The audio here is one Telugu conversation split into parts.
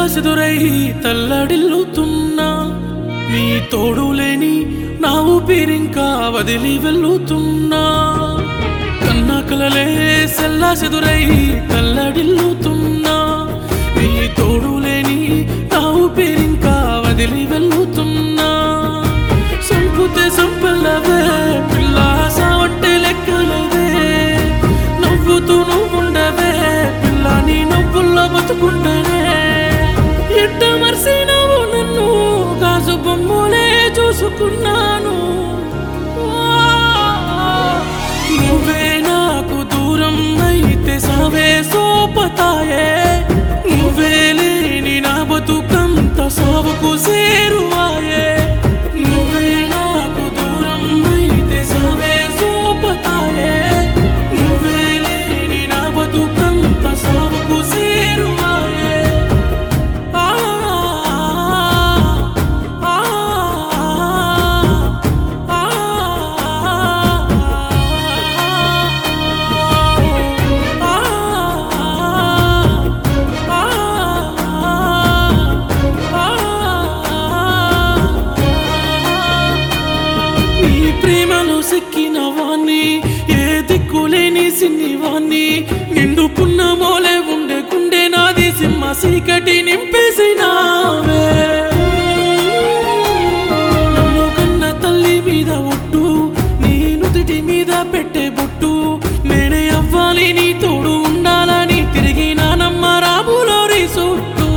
సెల్లాసెదురై తల్లడిల్లుతున్నా నీ తోడు లేని నా ఊపిరింకా వదిలి వెళ్ళుతున్నా కన్న కలలే సెల్లాసెదురై తల్లడిల్లుతున్నా నీ తోడు లేని నా ఊపిరింకా వదిలి వెళ్ళుతున్నా సంపుతే సంపల్లవే పిల్ల సావంటే లెక్కలవే నవ్వుతూ నువ్వుండవే పిల్ల నీ నవ్వుల్లో బతుకుండనే ఎట్ట మర్సినవు నన్ను గాజు బొమ్మలే చూసుకున్నాను నువ్వే నాకు దూరం అయితే సావే సోపతాయే నువ్వే లేని నా బతుకంత సావుకు సేరువాయే నువ్వే నాకు దూరం అయితే సావే సోపతాయే నువ్వే లేని నా బతుకంత సావుకు సేరువాయే ఆ ఆ ఆ నీ ప్రేమలో సిక్కిన వాణ్ణి ఏ దిక్కులేని సిన్ని వాణ్ణి నిండు పున్నమోలే ఉండే కుండే నాది సింహ సీకటి నింపేసినావే నన్ను కన్న తల్లి మీద ఒట్టు నీ నుదుటి మీద పెట్టే బొట్టు నేనే అవ్వాలి నీ తోడు ఉండాలని తిరిగి నానమ్మ రాములో రీసొట్టు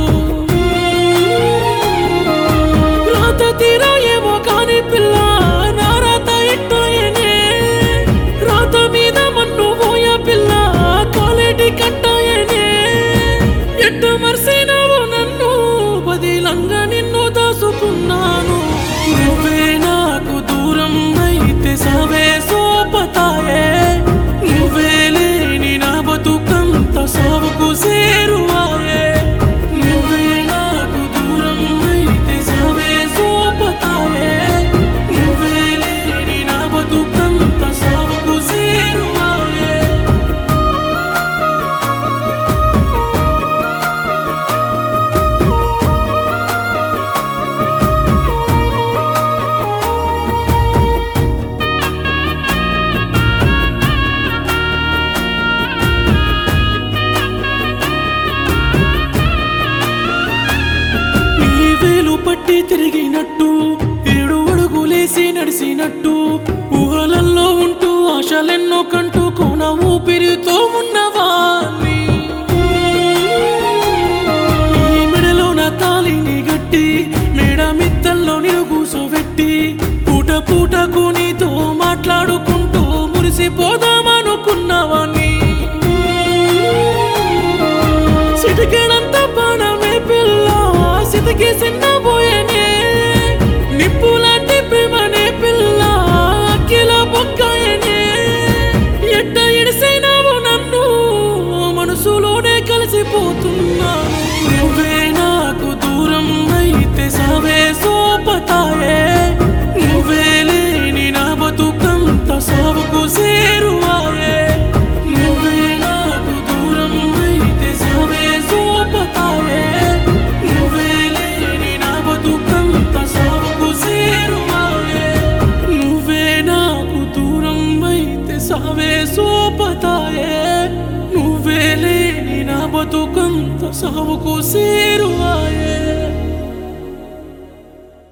రాత తీరా ఏమో కాని పిల్ల నా రాత ఇట్టోయనే రాత మీద మన్ను పోయ పిల్ల కాలేటి కట్టాయనే ఎట్ట మర్సినావు నన్ను బదిలంగా నిన్ను దాసుకున్నాను నువ్వే నాకు దూరం అయితే సావే సోపతాయే నువ్వే లేని నా బతుకంత సావుకు సేరువాయే నువ్వే నాకు దూరం అయితే సావే సోపతాయే నువ్వే లేని నా బతుకంత సావుకు సేరువాయే నీ వేలు పట్టి తిరిగినట్టు ఏడు అడుగులేసి నడిసినట్టు ఊహలల్లో ఉంటూ ఆశలెన్నో కంటూ కోన ఊపిరితో ఉన్నవాణ్ణి నీ మెడలో నా తాళిని గట్టి మేడ మిత్తల్లో నేను కూసోబెట్టి పూట పూటకు నీతో మాట్లాడుకుంటూ మురిసిపోదామనుకున్నవాణ్ణి సిటికెడంత బాణమే పిల్ల సిటికి సిన్నబోయేనే నిప్పులాంటి ప్రేమనే పిల్ల అఖిల బొక్కయనే ఎట్ట ఇడిసైనావు నన్ను మనసులోనే కలిసిపోతున్నా నువ్వే నాకు దూరం అయితే సావే సోపతాయే నువ్వే లేని నా బతుకంత సావుకు సేరువాయే నువ్వే నాకు దూరం అయితే సావే సోపతాయే నువ్వే లేని నా బతుకంత సావుకు సేరువాయే నువ్వే నాకు దూరం అయితే సావే సోపతాయే నువ్వే లేని నా బతుకంత సావుకు సేరువాయే